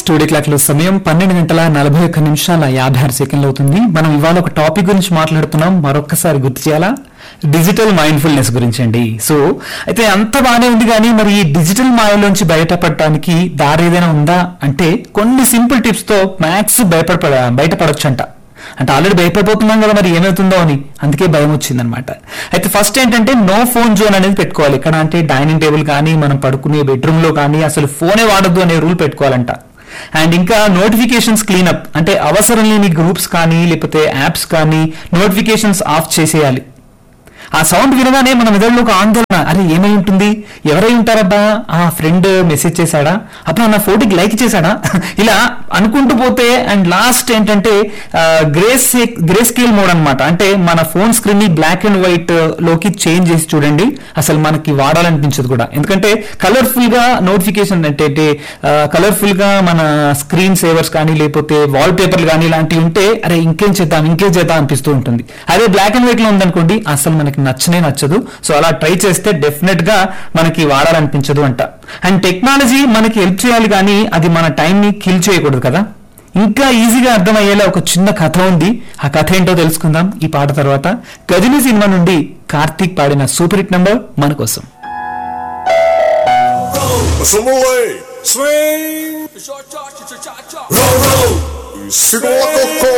Studio clock లో సమయం పన్నెండు గంటల నలభై ఒక్క నిమిషాల యాభై ఆరు సెకండ్లు అవుతుంది మనం ఇవాళ ఒక టాపిక్ గురించి మాట్లాడుతున్నాం మరొక్కసారి గుర్తు చేయాలా డిజిటల్ మైండ్ఫుల్నెస్ గురించి అండి సో అయితే అంత బాగానే ఉంది కానీ మరి ఈ డిజిటల్ మాయలోంచి బయటపడటానికి దారి ఏదైనా ఉందా అంటే కొన్ని సింపుల్ టిప్స్ తో మ్యాథ్స్ భయపడ బయటపడొచ్చు అంట అంటే ఆల్రెడీ భయపడిపోతున్నాం కదా మరి ఏమవుతుందో అని అందుకే భయం వచ్చిందనమాట అయితే ఫస్ట్ ఏంటంటే నో ఫోన్ జోన్ అనేది పెట్టుకోవాలి ఇక్కడ అంటే డైనింగ్ టేబుల్ కానీ మనం పడుకునే బెడ్రూమ్ లో కానీ అసలు ఫోనే వాడద్దు అనే రూల్ పెట్టుకోవాలంట అండ్ ఇంకా నోటిఫికేషన్స్ క్లీనప్ అంటే అవసరం లేని గ్రూప్స్ కానీ లేకపోతే యాప్స్ కానీ నోటిఫికేషన్స్ ఆఫ్ చేసేయాలి ఆ సౌండ్ వినగానే మన మెదడులో ఒక ఆందోళన అరే ఏమై ఉంటుంది ఎవరై ఉంటారబ్బా ఆ ఫ్రెండ్ మెసేజ్ చేశాడా అప్పుడు నా ఫోటోకి లైక్ చేశాడా ఇలా అనుకుంటూ పోతే అండ్ లాస్ట్ ఏంటంటే గ్రే గ్రే స్కేల్ మోడ్ అన్నమాట అంటే మన ఫోన్ స్క్రీన్ ని బ్లాక్ అండ్ వైట్ లోకి చేంజ్ చేసి చూడండి అసలు మనకి వాడాలనిపించదు కూడా ఎందుకంటే కలర్ఫుల్ గా నోటిఫికేషన్ అంటే కలర్ఫుల్ గా మన స్క్రీన్ సేవర్స్ కానీ లేకపోతే వాల్ పేపర్లు కానీ ఇలాంటివి ఉంటే అరే ఇంకేం చేద్దాం ఇంకేం చేద్దాం అనిపిస్తూ ఉంటుంది అదే బ్లాక్ అండ్ వైట్ లో ఉందనుకోండి అసలు మనకి నచ్చనే నచ్చదు సో అలా ట్రై చేస్తే డెఫినెట్ గా మనకి వాడాలనిపించదు అంట అండ్ టెక్నాలజీ మనకి హెల్ప్ చేయాలి కానీ అది మన టైం ని కిల్ చేయకూడదు కదా ఇంకా ఈజీగా అర్థమయ్యేలా ఒక చిన్న కథ ఉంది ఆ కథ ఏంటో తెలుసుకుందాం ఈ పాట తర్వాత గజని సినిమా నుండి కార్తీక్ పాడిన సూపర్ హిట్ నంబర్ మన కోసం Assembly! Swing! Roll, roll! Sing like a